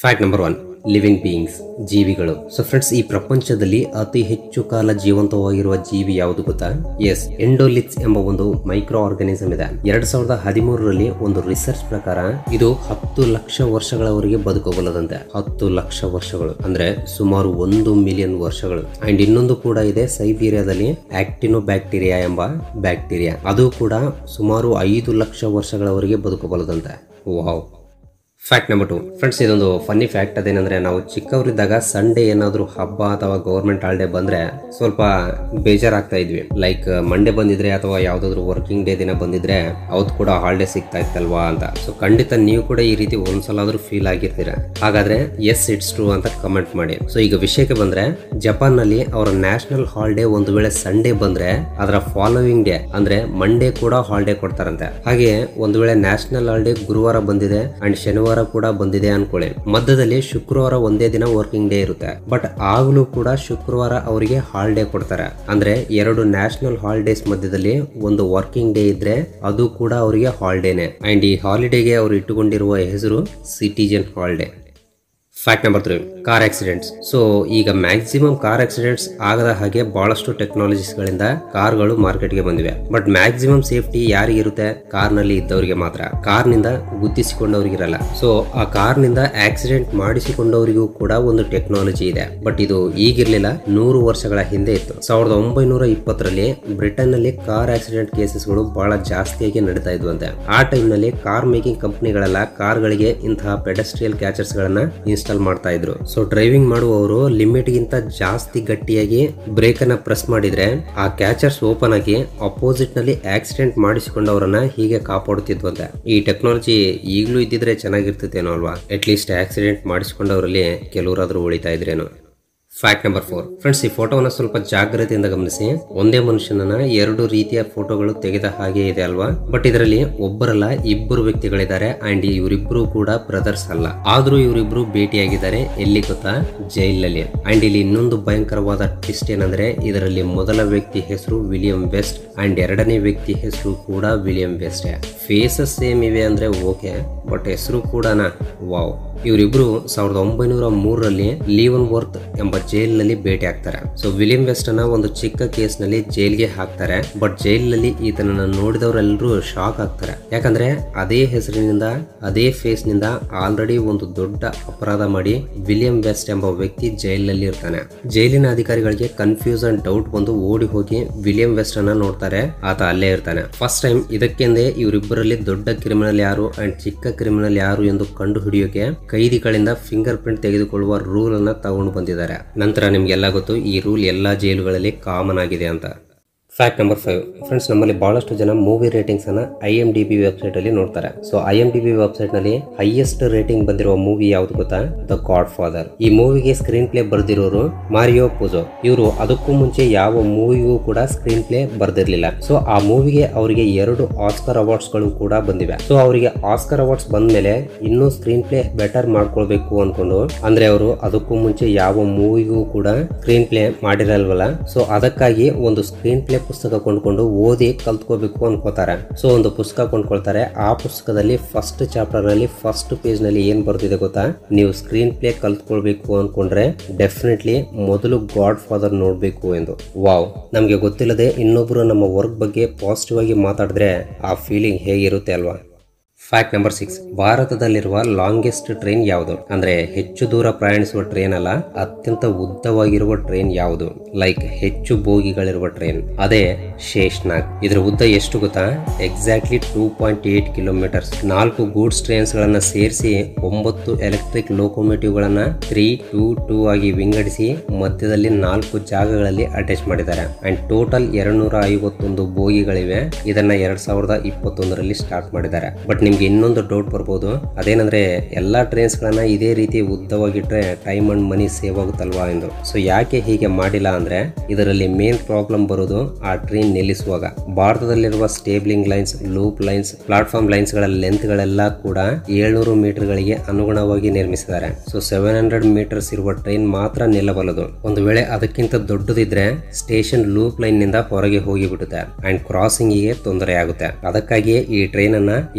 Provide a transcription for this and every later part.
Fact number one living beings ಜೀವಿಗಳು so friends ಈ ಪ್ರಪಂಚದಲ್ಲಿ ಅತಿ ಹೆಚ್ಚು ಕಾಲ ಜೀವಂತವಾಗಿರುವ ಜೀವಿ ಯಾವುದು ಗೊತ್ತಾ ಎಸ್ ಎಂಡೋಲಿಕ್ಸ್ ಎಂಬ ಒಂದು ಮೈಕ್ರೋ ಆರ್ಗನಿಸಮ್ ಇದೆ ಎರಡ್ ಸಾವಿರದ ಹದಿಮೂರರಲ್ಲಿ ಒಂದು ರಿಸರ್ಚ್ ಪ್ರಕಾರ ಇದು ಹತ್ತು ಲಕ್ಷ ವರ್ಷಗಳವರೆಗೆ ಬದುಕಬಲ್ಲದಂತೆ ಹತ್ತು ಲಕ್ಷ ವರ್ಷಗಳು ಅಂದ್ರೆ ಸುಮಾರು ಒಂದು ಮಿಲಿಯನ್ ವರ್ಷಗಳು ಅಂಡ್ ಇನ್ನೊಂದು ಕೂಡ ಇದೆ ಸೈಬೀರಿಯಾದಲ್ಲಿ ಆಕ್ಟಿನೋ ಬ್ಯಾಕ್ಟೀರಿಯಾ ಎಂಬ ಬ್ಯಾಕ್ಟೀರಿಯಾ ಅದು ಕೂಡ ಸುಮಾರು ಐದು ಲಕ್ಷ ವರ್ಷಗಳವರೆಗೆ ಬದುಕಬಲ್ಲದಂತೆ wow fact number two friends ಇದೊಂದು ಫನ್ನಿ ಫ್ಯಾಕ್ಟ್ ಅದೇನಂದ್ರೆ ನಾವು ಚಿಕ್ಕವರಿದ್ದಾಗ ಸಂಡೇ ಏನಾದರೂ ಹಬ್ಬ ಅಥವಾ ಗೌರ್ಮೆಂಟ್ ಹಾಲಿಡೇ ಬಂದ್ರೆ ಸ್ವಲ್ಪ ಬೇಜಾರಾಗ್ತಾ ಇದ್ವಿ ಲೈಕ್ ಮಂಡೇ ಬಂದಿದ್ರೆ ಅಥವಾ ಯಾವ್ದಾದ್ರು ವರ್ಕಿಂಗ್ ಡೇ ದಿನ ಬಂದಿದ್ರೆ ಅವತ್ತು ಕೂಡ ಹಾಲಿಡೇ ಸಿಗ್ತಾ ಇತ್ತಲ್ವಾ ಅಂತ ಸೊ ಖಂಡಿತ ನೀವು ಕೂಡ ಈ ರೀತಿ ಒಂದ್ಸಲ ಆದ್ರೂ ಫೀಲ್ ಆಗಿರ್ತೀರ ಹಾಗಾದ್ರೆ ಎಸ್ ಇಟ್ಸ್ ಟ್ರೂ ಅಂತ ಕಮೆಂಟ್ ಮಾಡಿ ಸೊ ಈಗ ವಿಷಯಕ್ಕೆ ಬಂದ್ರೆ ಜಪಾನ್ ನಲ್ಲಿ ಅವರ ನ್ಯಾಷನಲ್ ಹಾಲಿಡೇ ಒಂದು ವೇಳೆ ಸಂಡೇ ಬಂದ್ರೆ ಅದರ ಫಾಲೋವಿಂಗ್ ಡೇ ಅಂದ್ರೆ ಮಂಡೇ ಕೂಡ ಹಾಲಿಡೇ ಕೊಡ್ತಾರಂತೆ ಹಾಗೆ ಒಂದು ವೇಳೆ ನ್ಯಾಷನಲ್ ಹಾಲಿಡೇ ಗುರುವಾರ ಬಂದಿದೆ ಅಂಡ್ ಶನಿವಾರ ಕೂಡ ಬಂದಿದೆ ಅನ್ಕೊಳ್ಳಿ ಮಧ್ಯದಲ್ಲಿ ಶುಕ್ರವಾರ ಒಂದೇ ದಿನ ವರ್ಕಿಂಗ್ ಡೇ ಇರುತ್ತೆ ಬಟ್ ಆಗ್ಲೂ ಕೂಡ ಶುಕ್ರವಾರ ಅವರಿಗೆ ಹಾಲಿಡೇ ಕೊಡ್ತಾರೆ ಅಂದ್ರೆ ಎರಡು ನ್ಯಾಷನಲ್ ಹಾಲಿಡೇಸ್ ಮಧ್ಯದಲ್ಲಿ ಒಂದು ವರ್ಕಿಂಗ್ ಡೇ ಇದ್ರೆ ಅದು ಕೂಡ ಅವರಿಗೆ ಹಾಲಿಡೇನೆ ಅಂಡ್ ಈ ಹಾಲಿಡೇಗೆ ಅವರು ಇಟ್ಟುಕೊಂಡಿರುವ ಹೆಸರು citizen holiday fact number three car accidents so ಈಗ ಮ್ಯಾಕ್ಸಿಮಮ್ ಕಾರ್ ಆಕ್ಸಿಡೆಂಟ್ಸ್ ಆಗದ ಹಾಗೆ ಬಹಳಷ್ಟು ಟೆಕ್ನಾಲಜೀಸ್ಗಳಿಂದ ಕಾರ್ಗಳು ಮಾರ್ಕೆಟ್ಗೆ ಬಂದಿವೆ ಬಟ್ ಮ್ಯಾಕ್ಸಿಮಮ್ ಸೇಫ್ಟಿ ಯಾರಿಗಿರುತ್ತೆ ಕಾರ್ನಲ್ಲಿ ಇದ್ದವರಿಗೆ ಮಾತ್ರ ಕಾರ್ನಿಂದ ಗುದ್ದಿಸಿಕೊಂಡವರಿಗಿರಲ್ಲ ಸೊ ಆ ಕಾರ್ನಿಂದ ಆಕ್ಸಿಡೆಂಟ್ ಮಾಡಿಸಿಕೊಂಡವರಿಗೂ ಕೂಡ ಒಂದು ಟೆಕ್ನಾಲಜಿ ಇದೆ ಬಟ್ ಇದು ಈಗಿರ್ಲಿಲ್ಲ ನೂರು ವರ್ಷಗಳ ಹಿಂದೆ ಇತ್ತು ಸಾವಿರದ ಒಂಬೈನೂರ ಇಪ್ಪತ್ತರಲ್ಲಿ ಬ್ರಿಟನ್ ನಲ್ಲಿ ಕಾರ್ ಆಕ್ಸಿಡೆಂಟ್ ಕೇಸಸ್ಗಳು ಬಹಳ ಜಾಸ್ತಿಯಾಗಿ ನಡೀತಾ ಇದ್ವಂತೆ ಆ ಟೈಮ್ ನಲ್ಲಿ ಕಾರ್ ಮೇಕಿಂಗ್ ಕಂಪನಿಗಳೆಲ್ಲ ಕಾರ್ಗಳಿಗೆ ಇಂತಹ ಪೆಡಸ್ಟ್ರಿಯಲ್ ಕ್ಯಾಚರ್ಸ್ ಗಳನ್ನ ಇನ್ಸ್ಟಾಲ್ ಮಾಡ್ತಾ ಇದ್ರು ಸೊ ಡ್ರೈವಿಂಗ್ ಮಾಡುವವರು ಲಿಮಿಟ್ ಗಿಂತ ಜಾಸ್ತಿ ಗಟ್ಟಿಯಾಗಿ ಬ್ರೇಕ್ ಅನ್ನ ಪ್ರೆಸ್ ಮಾಡಿದ್ರೆ ಆ ಕ್ಯಾಚರ್ಸ್ ಓಪನ್ ಆಗಿ ಅಪೋಸಿಟ್ ನಲ್ಲಿ ಆಕ್ಸಿಡೆಂಟ್ ಮಾಡಿಸಿಕೊಂಡವರನ್ನ ಹೀಗೆ ಕಾಪಾಡುತ್ತಿದ್ವಂತೆ ಈ ಟೆಕ್ನಾಲಜಿ ಈಗಲೂ ಇದ್ದಿದ್ರೆ ಚೆನ್ನಾಗಿರ್ತಿತ್ತೇನೋ ಅಲ್ವಾ ಅಟ್ ಲೀಸ್ಟ್ ಆಕ್ಸಿಡೆಂಟ್ ಮಾಡಿಸಿಕೊಂಡವರಲ್ಲಿ ಕೆಲವರಾದ್ರೂ ಉಳಿತಾ ಇದ್ರೇನೋ ಫ್ಯಾಕ್ಟ್ ನಂಬರ್ ಫೋರ್ ಫ್ರೆಂಡ್ಸ್ ಈ ಫೋಟೋವನ್ನ ಸ್ವಲ್ಪ ಜಾಗ್ರತೆಯಿಂದ ಗಮನಿಸಿ ಒಂದೇ ಮನುಷ್ಯನನ್ನ ಎರಡು ರೀತಿಯ ಫೋಟೋಗಳು ತೆಗೆದ ಹಾಗೆ ಇದೆ ಅಲ್ವಾ ಬಟ್ ಇದರಲ್ಲಿ ಒಬ್ಬರಲ್ಲ ಇಬ್ಬರು ವ್ಯಕ್ತಿಗಳಿದ್ದಾರೆ ಅಂಡ್ ಇವರಿಬ್ರು ಕೂಡ ಬ್ರದರ್ಸ್ ಅಲ್ಲ ಆದ್ರೂ ಇವರಿಬ್ರು ಭೇಟಿಯಾಗಿದ್ದಾರೆ ಎಲ್ಲಿ ಗೊತ್ತಾ ಜೈಲಲ್ಲಿ ಅಂಡ್ ಇಲ್ಲಿ ಇನ್ನೊಂದು ಭಯಂಕರವಾದ ಟ್ವಿಸ್ಟ್ ಏನಂದ್ರೆ ಇದರಲ್ಲಿ ಮೊದಲ ವ್ಯಕ್ತಿ ಹೆಸರು ವಿಲಿಯಂ ವೆಸ್ಟ್ ಅಂಡ್ ಎರಡನೇ ವ್ಯಕ್ತಿ ಹೆಸರು ಕೂಡ ವಿಲಿಯಂ ವೆಸ್ಟ್ ಫೇಸಸ್ ಸೇಮ್ ಇವೆ ಅಂದ್ರೆ ಓಕೆ ಬಟ್ ಹೆಸರು ಕೂಡ ವಾವ್ ಇವರಿಬ್ರು ಸಾವಿರದ ಒಂಬೈನೂರ ಮೂರರಲ್ಲಿ ಲೀವನ್ ವರ್ತ್ ಎಂಬ ಜೈಲಿನಲ್ಲಿ ಭೇಟಿ ಆಗ್ತಾರೆ ಸೊ ವಿಲಿಯಂ ವೆಸ್ಟ್ ಅನ್ನ ಒಂದು ಚಿಕ್ಕ ಕೇಸ್ ನಲ್ಲಿ ಜೈಲ್ಗೆ ಹಾಕ್ತಾರೆ ಬಟ್ ಜೈಲಿನಲ್ಲಿ ಈತನನ್ನ ನೋಡಿದವರೆಲ್ಲರೂ ಶಾಕ್ ಆಗ್ತಾರೆ ಯಾಕಂದ್ರೆ ಅದೇ ಹೆಸರಿನಿಂದ ಅದೇ ಫೇಸ್ ನಿಂದ ಆಲ್ರೆಡಿ ಒಂದು ದೊಡ್ಡ ಅಪರಾಧ ಮಾಡಿ ವಿಲಿಯಂ ವೆಸ್ಟ್ ಎಂಬ ವ್ಯಕ್ತಿ ಜೈಲಿನಲ್ಲಿ ಇರ್ತಾನೆ ಜೈಲಿನ ಅಧಿಕಾರಿಗಳಿಗೆ ಕನ್ಫ್ಯೂಸ್ ಅಂಡ್ ಡೌಟ್ ಬಂದು ಓಡಿ ಹೋಗಿ ವಿಲಿಯಂ ವೆಸ್ಟ್ ಅನ್ನ ನೋಡ್ತಾರೆ ಆತ ಅಲ್ಲೇ ಇರ್ತಾನೆ ಫಸ್ಟ್ ಟೈಮ್ ಇದಕ್ಕೆಂದೇ ಇವರಿಬ್ಬರಲ್ಲಿ ದೊಡ್ಡ ಕ್ರಿಮಿನಲ್ ಯಾರು ಅಂಡ್ ಚಿಕ್ಕ ಕ್ರಿಮಿನಲ್ ಯಾರು ಎಂದು ಕಂಡು ಹಿಡಿಯೋಕೆ ಕೈದಿಗಳಿಂದ ಫಿಂಗರ್ ಪ್ರಿಂಟ್ ತೆಗೆದುಕೊಳ್ಳುವ ರೂಲ್ ಅನ್ನ ತಗೊಂಡು ಬಂದಿದ್ದಾರೆ ನಂತರ ನಿಮ್ಗೆಲ್ಲ ಗೊತ್ತು ಈ ರೂಲ್ ಎಲ್ಲಾ ಜೈಲುಗಳಲ್ಲಿ ಕಾಮನ್ ಆಗಿದೆ ಅಂತ ಫ್ಯಾಕ್ಟ್ ನಂಬರ್ ಫೈವ್ ಫ್ರೆಂಡ್ಸ್ ನಮ್ಮಲ್ಲಿ ಬಹಳಷ್ಟು ಜನ ಮೂವಿ ರೇಟಿಂಗ್ಸ್ ಅನ್ನ I M D B website ಅಲ್ಲಿ ನೋಡ್ತಾರೆ so I M D B website ನಲ್ಲಿ ಹೈಯೆಸ್ಟ್ ರೇಟಿಂಗ್ ಬಂದಿರುವ ಮೂವಿ ಯಾವ್ದು ಗೊತ್ತಾ ದ ಗಾಡ್ ಫಾದರ್ ಈ ಮೂವಿಗೆ ಸ್ಕ್ರೀನ್ ಪ್ಲೇ ಬರ್ದಿರೋರು ಮಾರಿಯೋ ಪೂಜೋ ಇವರು ಅದಕ್ಕೂ ಮುಂಚೆ ಯಾವ ಮೂವಿಗೂ ಕೂಡ ಸ್ಕ್ರೀನ್ ಪ್ಲೇ ಬರ್ದಿರ್ಲಿಲ್ಲ ಸೊ ಆ ಮೂವಿಗೆ ಅವರಿಗೆ ಎರಡು ಆಸ್ಕರ್ ಅವಾರ್ಡ್ಸ್ ಗಳು ಕೂಡ ಬಂದಿವೆ ಸೊ ಅವರಿಗೆ ಆಸ್ಕರ್ ಅವಾರ್ಡ್ಸ್ ಬಂದ್ಮೇಲೆ ಇನ್ನೂ ಸ್ಕ್ರೀನ್ ಪ್ಲೇ ಬೆಟರ್ ಮಾಡ್ಕೊಳ್ಬೇಕು ಅನ್ಕೊಂಡು ಅಂದ್ರೆ ಅವರು ಅದಕ್ಕೂ ಮುಂಚೆ ಯಾವ ಮೂವಿಗೂ ಕೂಡ ಸ್ಕ್ರೀನ್ ಪ್ಲೇ ಮಾಡಿರಲ್ವಲ್ಲ ಸೊ ಅದಕ್ಕಾಗಿ ಒಂದು ಸ್ಕ್ರೀನ್ ಪ್ಲೇ ಪುಸ್ತಕ ಕೊಂಡ್ಕೊಂಡು ಓದಿ ಕಲ್ತ್ಕೋಬೇಕು ಅನ್ಕೋತಾರೆ ಸೊ ಒಂದು ಪುಸ್ತಕ ಕೊಂಡ್ಕೊಳ್ತಾರೆ ಆ ಪುಸ್ತಕದಲ್ಲಿ ಫಸ್ಟ್ ಚಾಪ್ಟರ್ ನಲ್ಲಿ ಫಸ್ಟ್ ಪೇಜ್ ನಲ್ಲಿ ಏನ್ ಬರ್ತಿದೆ ಗೊತ್ತಾ ನೀವು ಸ್ಕ್ರೀನ್ ಪ್ಲೇ ಕಲ್ತ್ಕೊಳ್ಬೇಕು ಅನ್ಕೊಂಡ್ರೆ ಡೆಫಿನೆಟ್ಲಿ ಮೊದಲು ಗಾಡ್ ಫಾದರ್ ನೋಡ್ಬೇಕು ಎಂದು ವಾವ್ ನಮ್ಗೆ ಗೊತ್ತಿಲ್ಲದೆ ಇನ್ನೊಬ್ರು ನಮ್ಮ ವರ್ಕ್ ಬಗ್ಗೆ ಪಾಸಿಟಿವ್ ಆಗಿ ಮಾತಾಡಿದ್ರೆ ಆ ಫೀಲಿಂಗ್ ಹೇಗಿರುತ್ತೆ ಅಲ್ವಾ ಫ್ಯಾಕ್ಟ್ ನಂಬರ್ ಸಿಕ್ಸ್ ಭಾರತದಲ್ಲಿರುವ ಲಾಂಗೆಸ್ಟ್ ಟ್ರೈನ್ ಯಾವುದು ಅಂದ್ರೆ ಹೆಚ್ಚು ದೂರ ಪ್ರಯಾಣಿಸುವ ಟ್ರೈನ್ ಅಲ್ಲ ಅತ್ಯಂತ ಉದ್ದವಾಗಿರುವ ಟ್ರೈನ್ ಯಾವುದು ಲೈಕ್ ಹೆಚ್ಚು ಬೋಗಿಗಳಿರುವ ಟ್ರೈನ್ ಅದೇ ಶೇಷ್ನಾಗ್ ಇದರ ಉದ್ದ ಎಷ್ಟು ಗೊತ್ತಾ exactly two point eight kilometres ನಾಲ್ಕು ಗೂಡ್ಸ್ ಟ್ರೈನ್ಸ್ ಗಳನ್ನ ಸೇರಿಸಿ ಒಂಬತ್ತು ಎಲೆಕ್ಟ್ರಿಕ್ ಲೋಕೋಮೋಟಿವ್ ಗಳನ್ನ ತ್ರೀ ಟೂ ಟೂ ಆಗಿ ವಿಂಗಡಿಸಿ ಮಧ್ಯದಲ್ಲಿ ನಾಲ್ಕು ಜಾಗಗಳಲ್ಲಿ ಅಟ್ಯಾಚ್ ಮಾಡಿದ್ದಾರೆ ಅಂಡ್ ಟೋಟಲ್ ಎರಡ್ನೂರ ಐವತ್ತೊಂದು ಬೋಗಿಗಳಿವೆ ಇದನ್ನ ಎರಡ್ ಸಾವಿರದ ಇಪ್ಪತ್ತೊಂದರಲ್ಲಿ ಸ್ಟಾರ್ಟ್ ಮಾಡಿದ್ದಾರೆ ಬಟ್ ನಿಮ್ಗೆ ಇನ್ನೊಂದು ಡೌಟ್ ಬರ್ಬೋದು ಅದೇನಂದ್ರೆ ಎಲ್ಲಾ ಟ್ರೈನ್ಸ್ ಗಳನ್ನ ಇದೇ ರೀತಿ ಉದ್ದವಾಗಿಟ್ರೆ ಟೈಮ್ ಅಂಡ್ ಮನಿ ಸೇವ್ ಆಗುತ್ತಲ್ವಾ ಎಂದು ಸೊ ಯಾಕೆ ಹೀಗೆ ಮಾಡಿಲ್ಲ ಅಂದ್ರೆ ಇದರಲ್ಲಿ ಮೇನ್ ಪ್ರಾಬ್ಲಮ್ ಬರೋದು ಆ ಟ್ರೈನ್ ನಿಲ್ಲಿಸುವಾಗ ಭಾರತದಲ್ಲಿರುವ stabling lines loop lines platform lines ಗಳ ಲೆಂತ್ ಗಳೆಲ್ಲ ಕೂಡ ಏಳ್ನೂರು ಮೀಟರ್ ಗಳಿಗೆ ಅನುಗುಣವಾಗಿ ನಿರ್ಮಿಸಿದ್ದಾರೆ ಸೊ ಸೆವೆನ್ ಹಂಡ್ರೆಡ್ ಮೀಟರ್ಸ್ ಇರುವ ಟ್ರೈನ್ ಮಾತ್ರ ನಿಲ್ಲಬಲ್ಲದು ಒಂದು ವೇಳೆ ಅದಕ್ಕಿಂತ ದೊಡ್ಡದಿದ್ರೆ ಸ್ಟೇಷನ್ ಲೂಪ್ ಲೈನ್ ನಿಂದ ಹೊರಗೆ ಹೋಗಿ ಬಿಡುತ್ತೆ ಅಂಡ್ ಕ್ರಾಸಿಂಗ್ ಗೆ ತೊಂದರೆ ಆಗುತ್ತೆ ಅದಕ್ಕಾಗಿಯೇ ಈ ಟ್ರೈನ್ ಅನ್ನ ಎರಡ್ ಸಾವಿರದ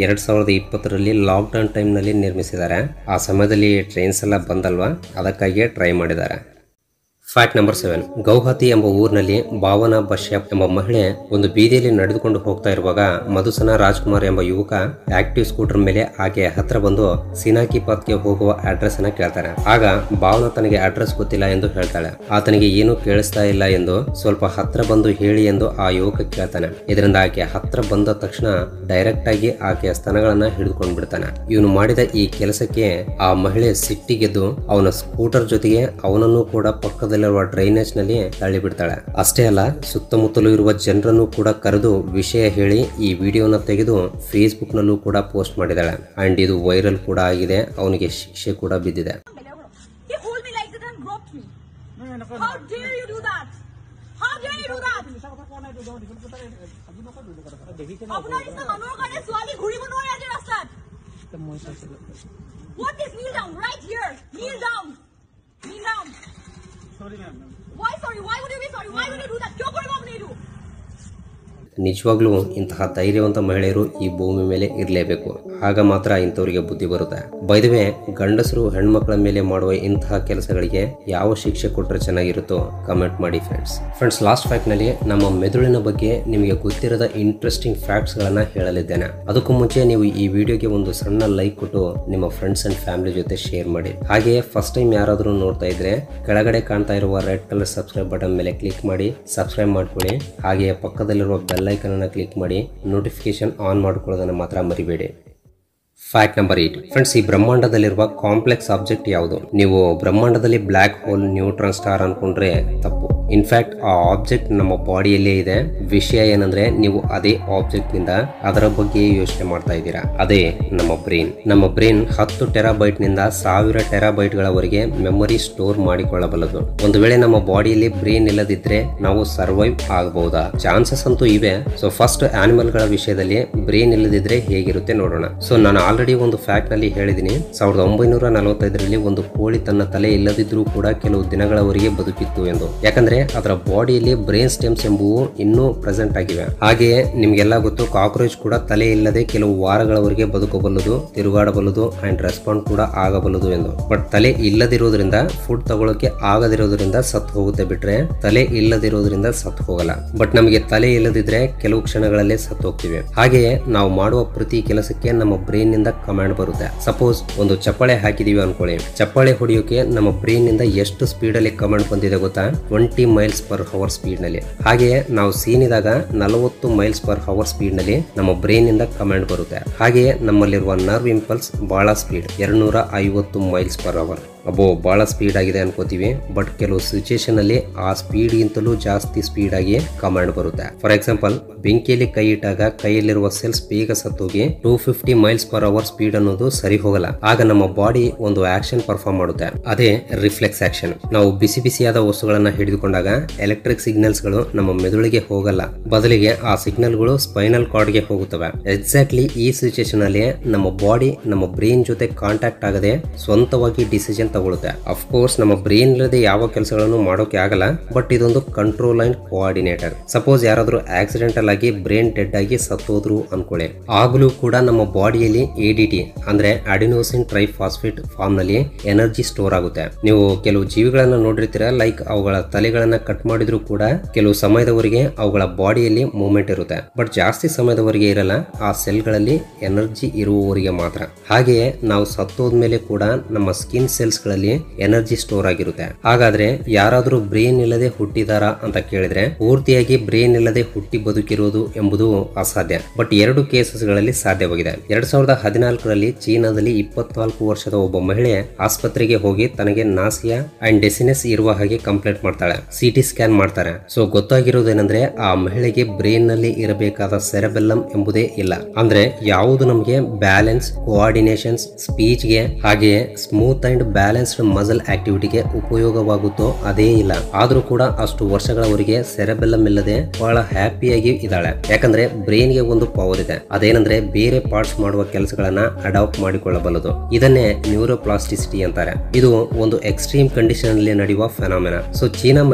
ಸಾವಿರದ ಇಪ್ಪತ್ತರಲ್ಲಿ ಲಾಕ್ಡೌನ್ ಟೈಮ್ನಲ್ಲಿ ನಿರ್ಮಿಸಿದ್ದಾರೆ ಆ ಸಮಯದಲ್ಲಿ ಟ್ರೈನ್ಸ್ ಎಲ್ಲ ಬಂದಲ್ವಾ ಅದಕ್ಕಾಗಿಯೇ ಟ್ರೈ ಮಾಡಿದ್ದಾರೆ ಫ್ಯಾಕ್ಟ್ ನಂಬರ್ ಸೆವೆನ್ ಗೌಹತಿ ಎಂಬ ಊರಿನಲ್ಲಿ ಭಾವನಾ ಬಶ್ಯಪ್ ಎಂಬ ಮಹಿಳೆ ಒಂದು ಬೀದಿಯಲ್ಲಿ ನಡೆದುಕೊಂಡು ಹೋಗ್ತಾ ಇರುವಾಗ ಮಧುಸನ ರಾಜ್ಕುಮಾರ್ ಎಂಬ ಯುವಕ ಆಕ್ಟಿವ್ ಸ್ಕೂಟರ್ ಮೇಲೆ ಆಕೆಯ ಹತ್ರ ಬಂದು ಸಿನಾಕಿ ಪತ್ಗೆ ಹೋಗುವ ಅಡ್ರೆಸ್ ಅನ್ನ ಕೇಳ್ತಾನೆ ಆಗ ಭಾವನಾ ತನಗೆ ಅಡ್ರೆಸ್ ಗೊತ್ತಿಲ್ಲ ಎಂದು ಹೇಳ್ತಾಳೆ ಆತನಿಗೆ ಏನು ಕೇಳಿಸ್ತಾ ಇಲ್ಲ ಎಂದು ಸ್ವಲ್ಪ ಹತ್ರ ಬಂದು ಹೇಳಿ ಎಂದು ಆ ಯುವಕ ಕೇಳ್ತಾನೆ ಇದರಿಂದ ಆಕೆ ಹತ್ರ ಬಂದ ತಕ್ಷಣ ಡೈರೆಕ್ಟ್ ಆಗಿ ಆಕೆಯ ಸ್ತನಗಳನ್ನ ಹಿಡಿದುಕೊಂಡು ಬಿಡ್ತಾನೆ ಇವನು ಮಾಡಿದ ಈ ಕೆಲಸಕ್ಕೆ ಆ ಮಹಿಳೆ ಸಿಟ್ಟಿಗೆದ್ದು ಅವನ ಸ್ಕೂಟರ್ ಜೊತೆಗೆ ಅವನನ್ನು ಕೂಡ ಪಕ್ಕದಲ್ಲಿರುವ ಡ್ರೈನೇಜ್ ನಲ್ಲಿ ತಳ್ಳಿ ಬಿಡ್ತಾಳೆ ಅಷ್ಟೇ ಅಲ್ಲ ಸುತ್ತಮುತ್ತಲೂ ಇರುವ ಜನರನ್ನು ಕೂಡ ಕರೆದು ವಿಷಯ ಹೇಳಿ ಈ ವಿಡಿಯೋನ ತೆಗೆದು ಫೇಸ್ಬುಕ್ ನಲ್ಲೂ ಕೂಡ ಪೋಸ್ಟ್ ಮಾಡಿದಾಳೆ ಅಂಡ್ ಇದು ವೈರಲ್ ಕೂಡ ಆಗಿದೆ ಅವನಿಗೆ ಶಿಕ್ಷೆ ಕೂಡ ಬಿದ್ದಿದೆ He hold me like that and groped me. How dare you do that? How dare you do that? আপোনাৰ নিচিনা মানুহৰ কাৰণে ছোৱালী ঘূৰিব নোৱাৰে আজি ৰাস্তাত What is kneel down right here? Kneel down. Kneel down. Why sorry? Why would you be sorry? Why would you do that? কিয় কৰিব আপুনি এইটো? ನಿಜವಾಗ್ಲೂ ಇಂತಹ ಧೈರ್ಯವಂತ ಮಹಿಳೆಯರು ಈ ಭೂಮಿ ಮೇಲೆ ಇರಲೇಬೇಕು ಆಗ ಮಾತ್ರ ಇಂಥವರಿಗೆ ಬುದ್ಧಿ ಬರುತ್ತೆ ಬೈದವೆ ಗಂಡಸರು ಹೆಣ್ಮಕ್ಳ ಮೇಲೆ ಮಾಡುವ ಇಂತಹ ಕೆಲಸಗಳಿಗೆ ಯಾವ ಶಿಕ್ಷೆ ಕೊಟ್ಟರೆ ಚೆನ್ನಾಗಿರುತ್ತೋ ಕಮೆಂಟ್ ಮಾಡಿ ಫ್ರೆಂಡ್ಸ್ ಫ್ರೆಂಡ್ಸ್ ಲಾಸ್ಟ್ ಫ್ಯಾಕ್ಟ್ ನಲ್ಲಿ ನಮ್ಮ ಮೆದುಳಿನ ಬಗ್ಗೆ ನಿಮಗೆ ಗೊತ್ತಿರದ ಇಂಟ್ರೆಸ್ಟಿಂಗ್ ಫ್ಯಾಕ್ಟ್ಸ್ ಗಳನ್ನ ಹೇಳಲಿದ್ದೇನೆ ಅದಕ್ಕೂ ಮುಂಚೆ ನೀವು ಈ ವಿಡಿಯೋಗೆ ಒಂದು ಸಣ್ಣ ಲೈಕ್ ಕೊಟ್ಟು ನಿಮ್ಮ ಫ್ರೆಂಡ್ಸ್ ಅಂಡ್ ಫ್ಯಾಮಿಲಿ ಜೊತೆ ಶೇರ್ ಮಾಡಿ ಹಾಗೆಯೇ ಫಸ್ಟ್ ಟೈಮ್ ಯಾರಾದರೂ ನೋಡ್ತಾ ಇದ್ರೆ ಕೆಳಗಡೆ ಕಾಣ್ತಾ ಇರುವ ರೆಡ್ ಕಲರ್ ಸಬ್ಸ್ಕ್ರೈಬ್ ಬಟನ್ ಮೇಲೆ ಕ್ಲಿಕ್ ಮಾಡಿ ಸಬ್ಸ್ಕ್ರೈಬ್ ಮಾಡ್ಕೊಳ್ಳಿ ಹಾಗೆಯೇ ಪಕ್ಕದಲ್ಲಿರುವ ಬೆಲ್ ಐಕನ್ ಅನ್ನು ಕ್ಲಿಕ್ ಮಾಡಿ ನೋಟಿಫಿಕೇಶನ್ ಆನ್ ಮಾಡ್ಕೊಳ್ಳೋದನ್ನು ಮಾತ್ರ ಮರಿಬೇಡಿ ಫ್ಯಾಕ್ಟ್ ನಂಬರ್ ಏಟ್ ಫ್ರೆಂಡ್ಸ್ ಈ ಬ್ರಹ್ಮಾಂಡದಲ್ಲಿರುವ ಕಾಂಪ್ಲೆಕ್ಸ್ ಆಬ್ಜೆಕ್ಟ್ ಯಾವುದು ನೀವು ಬ್ರಹ್ಮಾಂಡದಲ್ಲಿ ಬ್ಲ್ಯಾಕ್ ಹೋಲ್ ನ್ಯೂಟ್ರಾನ್ ಸ್ಟಾರ್ ಅನ್ಕೊಂಡ್ರೆ ತಪ್ಪು ಇನ್ಫ್ಯಾಕ್ಟ್ ಆ ಆಬ್ಜೆಕ್ಟ್ ನಮ್ಮ ಬಾಡಿಯಲ್ಲೇ ಇದೆ ವಿಷಯ ಏನಂದ್ರೆ ನೀವು ಅದೇ ಆಬ್ಜೆಕ್ಟ್ ನಿಂದ ಅದರ ಬಗ್ಗೆ ಯೋಚನೆ ಮಾಡ್ತಾ ಇದ್ದೀರಾ ಅದೇ ನಮ್ಮ ಬ್ರೈನ್ ನಮ್ಮ ಬ್ರೈನ್ ಹತ್ತು ಟೆರಾಬೈಟ್ ನಿಂದ ಸಾವಿರ ಟೆರಾಬೈಟ್ ಗಳವರೆಗೆ ಮೆಮೊರಿ ಸ್ಟೋರ್ ಮಾಡಿಕೊಳ್ಳಬಲ್ಲದು ಒಂದು ವೇಳೆ ನಮ್ಮ ಬಾಡಿಯಲ್ಲಿ ಬ್ರೈನ್ ಇಲ್ಲದಿದ್ರೆ ನಾವು ಸರ್ವೈವ್ ಆಗಬಹುದಾ ಚಾನ್ಸಸ್ ಅಂತೂ ಇವೆ ಸೊ ಫಸ್ಟ್ ಆನಿಮಲ್ ಗಳ ವಿಷಯದಲ್ಲಿ ಬ್ರೈನ್ ಇಲ್ಲದಿದ್ರೆ ಹೇಗಿರುತ್ತೆ ನೋಡೋಣ ಸೊ ನಾನು ಆಲ್ರೆಡಿ ಒಂದು ಫ್ಯಾಕ್ಟ್ ನಲ್ಲಿ ಹೇಳಿದ್ದೀನಿ ಸಾವಿರದ ಒಂಬೈನೂರ ನಲವತ್ತೈದರಲ್ಲಿ ಒಂದು ಕೋಳಿ ತನ್ನ ತಲೆ ಇಲ್ಲದಿದ್ರೂ ಕೂಡ ಕೆಲವು ದಿನಗಳವರೆಗೆ ಬದುಕಿತ್ತು ಎಂದು ಯಾಕಂದ್ರೆ ಅದರ ಬಾಡಿಯಲ್ಲಿ ಬ್ರೈನ್ ಸ್ಟೆಮ್ಸ್ ಎಂಬುವು ಇನ್ನೂ ಪ್ರೆಸೆಂಟ್ ಆಗಿವೆ ಹಾಗೆಯೇ ನಿಮ್ಗೆಲ್ಲ ಗೊತ್ತು ಕಾಕ್ರೋಚ್ ಕೂಡ ತಲೆ ಇಲ್ಲದೆ ಕೆಲವು ವಾರಗಳವರೆಗೆ ಬದುಕಬಲ್ಲದು ತಿರುಗಾಡಬಲ್ಲದು ಅಂಡ್ ರೆಸ್ಪಾಂಡ್ ಕೂಡ ಆಗಬಲ್ಲದು ಎಂದು ಬಟ್ ತಲೆ ಇಲ್ಲದಿರೋದ್ರಿಂದ ಫುಡ್ ತಗೊಳ್ಳೋಕೆ ಆಗದಿರೋದ್ರಿಂದ ಸತ್ತು ಹೋಗುತ್ತೆ ಬಿಟ್ರೆ ತಲೆ ಇಲ್ಲದಿರೋದ್ರಿಂದ ಸತ್ತು ಹೋಗಲ್ಲ ಬಟ್ ನಮಗೆ ತಲೆ ಇಲ್ಲದಿದ್ರೆ ಕೆಲವು ಕ್ಷಣಗಳಲ್ಲೇ ಸತ್ತು ಹೋಗ್ತೀವಿ ಹಾಗೆಯೇ ನಾವು ಮಾಡುವ ಪ್ರತಿ ಕೆಲಸಕ್ಕೆ ನಮ್ಮ ಬ್ರೈನ್ ನಿಂದ ಕಮಾಂಡ್ ಬರುತ್ತೆ ಸಪೋಸ್ ಒಂದು ಚಪ್ಪಾಳೆ ಹಾಕಿದೀವಿ ಅನ್ಕೊಳ್ಳಿ ಚಪ್ಪಾಳೆ ಹೊಡೆಯೋಕೆ ನಮ್ಮ ಬ್ರೈನ್ ನಿಂದ ಎಷ್ಟು ಸ್ಪೀಡ್ ಅಲ್ಲಿ ಕಮಾಂಡ್ ಬಂದಿದೆ ಗೊತ್ತಾ twenty miles per hour speed ನಲ್ಲಿ ಹಾಗೆಯೇ ನಾವು ಸೀನಿದಾಗ ನಲವತ್ತು ಮೈಲ್ಸ್ ಪರ್ ಅವರ್ ಸ್ಪೀಡ್ ನಲ್ಲಿ ನಮ್ಮ ಬ್ರೈನ್ ನಿಂದ ಕಮಾಂಡ್ ಬರುತ್ತೆ ಹಾಗೆಯೇ ನಮ್ಮಲ್ಲಿರುವ ನರ್ವ್ ಇಂಪಲ್ಸ್ ಬಹಳ ಸ್ಪೀಡ್ ಎರಡ್ನೂರ ಐವತ್ತು ಮೈಲ್ಸ್ ಪರ್ ಅವರ್ ಅಬ್ಬೋ ಬಹಳ ಸ್ಪೀಡ್ ಆಗಿದೆ ಅನ್ಕೋತೀವಿ ಬಟ್ ಕೆಲವು ಸಿಚುಯೇಷನ್ ಅಲ್ಲಿ ಆ ಸ್ಪೀಡ್ ಗಿಂತಲೂ ಜಾಸ್ತಿ ಸ್ಪೀಡ್ ಆಗಿ ಕಮಾಂಡ್ ಬರುತ್ತೆ ಫಾರ್ ಎಕ್ಸಾಂಪಲ್ ಬೆಂಕಿಯಲ್ಲಿ ಕೈ ಇಟ್ಟಾಗ ಕೈಯಲ್ಲಿರುವ ಸೆಲ್ಸ್ ಬೇಗ ಸತ್ತೋಗಿ two fifty miles per hour speed ಅನ್ನೋದು ಸರಿ ಹೋಗಲ್ಲ ಆಗ ನಮ್ಮ ಬಾಡಿ ಒಂದು ಆಕ್ಷನ್ ಪರ್ಫಾರ್ಮ್ ಮಾಡುತ್ತೆ ಅದೇ ರಿಫ್ಲೆಕ್ಸ್ ಆಕ್ಷನ್ ನಾವು ಬಿಸಿ ಬಿಸಿಯಾದ ವಸ್ತುಗಳನ್ನ ಹಿಡಿದುಕೊಂಡಾಗ ಎಲೆಕ್ಟ್ರಿಕ್ ಸಿಗ್ನಲ್ಸ್ ಗಳು ನಮ್ಮ ಮೆದುಳಿಗೆ ಹೋಗಲ್ಲ ಬದಲಿಗೆ ಆ ಸಿಗ್ನಲ್ ಗಳು ಸ್ಪೈನಲ್ ಕಾರ್ಡ್ ಗೆ ಹೋಗುತ್ತವೆ ಎಕ್ಸಾಕ್ಟ್ಲಿ ಈ ಸಿಚುಯೇಷನ್ ಅಲ್ಲಿ ನಮ್ಮ ಬಾಡಿ ನಮ್ಮ ಬ್ರೈನ್ ಜೊತೆ ಕಾಂಟ್ಯಾಕ್ಟ್ ಆಗದೆ ಸ್ವಂತವಾಗಿ ಡಿಸಿಷನ್ ತಗೊಳುತ್ತೆ ಅಫ್ಕೋರ್ಸ್ ನಮ್ಮ ಬ್ರೈನ್ ಇಲ್ಲದೆ ಯಾವ ಕೆಲಸಗಳನ್ನು ಮಾಡೋಕೆ ಆಗಲ್ಲ ಬಟ್ ಇದೊಂದು ಕಂಟ್ರೋಲ್ ಅಂಡ್ ಕೋಆರ್ಡಿನೇಟರ್ ಸಪೋಸ್ ಯಾರಾದ್ರೂ ಆಕ್ಸಿಡೆಂಟಲ್ ಆಗಿ ಬ್ರೈನ್ ಡೆಡ್ ಆಗಿ ಸತ್ತೋದ್ರು ಅನ್ಕೊಳ್ಳಿ ಆಗಲೂ ಕೂಡ ನಮ್ಮ ಬಾಡಿಯಲ್ಲಿ ಎಡಿಟಿ ಅಂದ್ರೆ ಅಡಿನೋಸಿನ್ ಟ್ರೈಫಾಸ್ಫೇಟ್ ಫಾರ್ಮ್ ನಲ್ಲಿ ಎನರ್ಜಿ ಸ್ಟೋರ್ ಆಗುತ್ತೆ ನೀವು ಕೆಲವು ಜೀವಿಗಳನ್ನ ನೋಡಿರ್ತೀರ ಲೈಕ್ ಅವುಗಳ ತಲೆಗಳನ್ನ ಕಟ್ ಮಾಡಿದ್ರು ಕೂಡ ಕೆಲವು ಸಮಯದವರೆಗೆ ಅವುಗಳ ಬಾಡಿಯಲ್ಲಿ ಮೂವ್ಮೆಂಟ್ ಇರುತ್ತೆ ಬಟ್ ಜಾಸ್ತಿ ಸಮಯದವರೆಗೆ ಇರಲ್ಲ ಆ ಸೆಲ್ಗಳಲ್ಲಿ ಎನರ್ಜಿ ಇರುವವರೆಗೆ ಮಾತ್ರ ಹಾಗೆಯೇ ನಾವು ಸತ್ತೋದ್ಮೇಲೆ ಕೂಡ ನಮ್ಮ ಸ್ಕಿನ್ ಸೆಲ್ಸ್ ಗಳಲ್ಲಿ ಎನರ್ಜಿ ಸ್ಟೋರ್ ಆಗಿರುತ್ತೆ ಹಾಗಾದ್ರೆ ಯಾರಾದ್ರೂ ಬ್ರೈನ್ ಇಲ್ಲದೆ ಹುಟ್ಟಿದಾರಾ ಅಂತ ಕೇಳಿದ್ರೆ ಪೂರ್ತಿಯಾಗಿ ಬ್ರೈನ್ ಇಲ್ಲದೆ ಹುಟ್ಟಿ ಬದುಕಿರುವುದು ಎಂಬುದು ಅಸಾಧ್ಯ ಬಟ್ ಎರಡು ಕೇಸಸ್ ಗಳಲ್ಲಿ ಸಾಧ್ಯವಾಗಿದೆ ಎರಡ್ ಸಾವಿರದ ಹದಿನಾಲ್ಕರಲ್ಲಿ ಚೀನಾದಲ್ಲಿ ಇಪ್ಪತ್ನಾಲ್ಕು ವರ್ಷದ ಒಬ್ಬ ಮಹಿಳೆ ಆಸ್ಪತ್ರೆಗೆ ಹೋಗಿ ತನಗೆ ನಾಸಿಯಾ ಅಂಡ್ ಡೆಸಿನೆಸ್ ಇರುವ ಹಾಗೆ ಕಂಪ್ಲೇಂಟ್ ಮಾಡ್ತಾಳೆ ಸಿಟಿ ಸ್ಕ್ಯಾನ್ ಮಾಡ್ತಾರೆ ಸೊ ಗೊತ್ತಾಗಿರೋದೇನೆಂದ್ರೆ ಆ ಮಹಿಳೆಗೆ ಬ್ರೈನ್ ನಲ್ಲಿ ಇರಬೇಕಾದ ಸೆರೆಬೆಲ್ಲಂ ಎಂಬುದೇ ಇಲ್ಲ ಅಂದ್ರೆ ಯಾವುದು ನಮಗೆ ಬ್ಯಾಲೆನ್ಸ್ ಕೋಆರ್ಡಿನೇಷನ್ಸ್ ಸ್ಪೀಚ್ ಗೆ ಹಾಗೆಯೇ ಸ್ಮೂತ್ ಅಂಡ್ ಬ್ಯಾಲೆನ್ಸ್ಡ್ ಮಸಲ್ ಆಕ್ಟಿವಿಟಿಗೆ ಉಪಯೋಗವಾಗುತ್ತೋ ಅದೇ ಇಲ್ಲ ಆದ್ರೂ ಕೂಡ ಅಷ್ಟು ವರ್ಷಗಳವರೆಗೆ ಸೆರೆಬೆಲ್ಲಂ ಇಲ್ಲದೆ ಬಹಳ ಹ್ಯಾಪಿಯಾಗಿ ಇದ್ದಾಳೆ ಯಾಕಂದ್ರೆ ಬ್ರೈನ್ ಗೆ ಒಂದು ಪವರ್ ಇದೆ ಅದೇನಂದ್ರೆ ಬೇರೆ ಪಾರ್ಟ್ಸ್ ಮಾಡುವ ಕೆಲಸಗಳನ್ನ ಅಡಾಪ್ಟ್ ಮಾಡಿಕೊಳ್ಳಬಲ್ಲದು ಇದನ್ನೇ ನ್ಯೂರೋಪ್ಲಾಸ್ಟಿಸಿಟಿ ಅಂತಾರೆ ಇದು ಒಂದು ಎಕ್ಸ್ಟ್ರೀಮ್ ಕಂಡೀಷನ್ ಅಲ್ಲಿ ನಡೆಯುವ ಫೆನಾಮಿನ ಸೊ ಚೀನಾ ಮಹಿಳೆ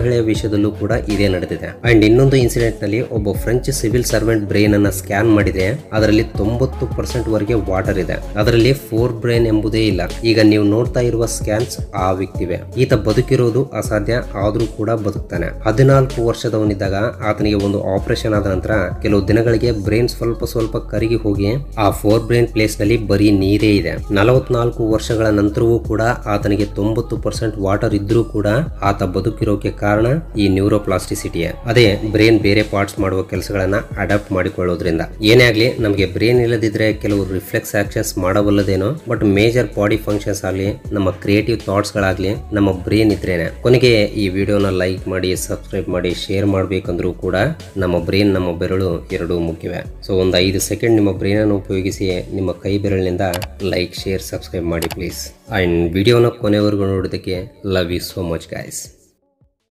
ಮಹಿಳೆಯ ವಿಷಯದಲ್ಲೂ ಕೂಡ ಇದೇ ನಡೆದಿದೆ ಅಂಡ್ ಇನ್ನೊಂದು ಇನ್ಸಿಡೆಂಟ್ ನಲ್ಲಿ ಒಬ್ಬ ಫ್ರೆಂಚ್ ಸಿವಿಲ್ ಸರ್ವೆಂಟ್ ಬ್ರೈನ್ ಅನ್ನ ಸ್ಕ್ಯಾನ್ ಮಾಡಿದ್ರೆ ಅದರಲ್ಲಿ ತೊಂಬತ್ತು ಪರ್ಸೆಂಟ್ ವರೆಗೆ ವಾಟರ್ ಇದೆ ಅದರಲ್ಲಿ ಫೋರ್ ಬ್ರೈನ್ ಎಂಬುದೇ ಇಲ್ಲ ಈಗ ನೀವು ನೋಡ್ತಾ ಇರುವ ಸ್ಕ್ಯಾನ್ಸ್ ಆ ವ್ಯಕ್ತಿವೆ ಈತ ಬದುಕಿರೋದು ಅಸಾಧ್ಯ ಆದ್ರೂ ಕೂಡ ಬದುಕ್ತಾನೆ ಹದಿನಾಲ್ಕು ವರ್ಷದವನಿದ್ದಾಗ ಆತನಿಗೆ ಒಂದು ಆಪರೇಷನ್ ಆದ ನಂತರ ಕೆಲವು ದಿನಗಳಿಗೆ ಬ್ರೈನ್ ಸ್ವಲ್ಪ ಸ್ವಲ್ಪ ಕರಗಿ ಹೋಗಿ ಆ ಫೋರ್ ಬ್ರೈನ್ ಪ್ಲೇಸ್ ನಲ್ಲಿ ಬರೀ ನೀರೇ ಇದೆ ನಲವತ್ನಾಲ್ಕು ವರ್ಷಗಳ ನಂತರವೂ ಕೂಡ ಆತನಿಗೆ ತೊಂಬತ್ತು ಪರ್ಸೆಂಟ್ ವಾಟರ್ ಇದ್ರೂ ಕೂಡ ಆತ ಬದುಕಿರೋಕೆ ಕಾರಣ ಈ ನ್ಯೂರೋಪ್ಲಾಸ್ಟಿಸಿಟಿಯೇ ಅದೇ ಬ್ರೈನ್ ಬೇರೆ ಪಾರ್ಟ್ಸ್ ಮಾಡುವ ಕೆಲಸಗಳನ್ನ ಅಡಾಪ್ಟ್ ಮಾಡಿಕೊಳ್ಳೋದ್ರಿಂದ ಏನೇ ಆಗ್ಲಿ ನಮಗೆ ಬ್ರೈನ್ ಇಲ್ಲದಿದ್ರೆ ಕೆಲವು ರಿಫ್ಲೆಕ್ಸ್ ಆಕ್ಷನ್ಸ್ ಮಾಡಬಲ್ಲದೇನೋ ಬಟ್ ಮೇಜರ್ ಬಾಡಿ ಫಂಕ್ಷನ್ಸ್ ಆಗಲಿ ನಮ್ಮ ಕ್ರಿಯೇಟಿವ್ ಥಾಟ್ಸ್ ಗಳಾಗ್ಲಿ ನಮ್ಮ ಬ್ರೈನ್ ಇದ್ರೇನೆ ಕೊನೆಗೆ ಈ ವಿಡಿಯೋನ ಲೈಕ್ ಮಾಡಿ ಸಬ್ಸ್ಕ್ರೈಬ್ ಮಾಡಿ ಶೇರ್ ಮಾಡಬೇಕಂದ್ರೂ ಕೂಡ ನಮ್ಮ ಬ್ರೈನ್ ನಮ್ಮ ಬೆರಳು ಎರಡೂ ಮುಖ್ಯವೇ ಸೊ ಒಂದು ಐದು ಸೆಕೆಂಡ್ ನಿಮ್ಮ ಬ್ರೈನ್ ಅನ್ನು ಉಪಯೋಗಿಸಿ ನಿಮ್ಮ ಕೈ ಬೆರಳಿನಿಂದ ಲೈಕ್ ಶೇರ್ ಸಬ್ಸ್ಕ್ರೈಬ್ ಮಾಡಿ ಪ್ಲೀಸ್ ಅಂಡ್ ವಿಡಿಯೋನ ಕೊನೆವರೆಗೂ ನೋಡೋದಕ್ಕೆ love you so much guys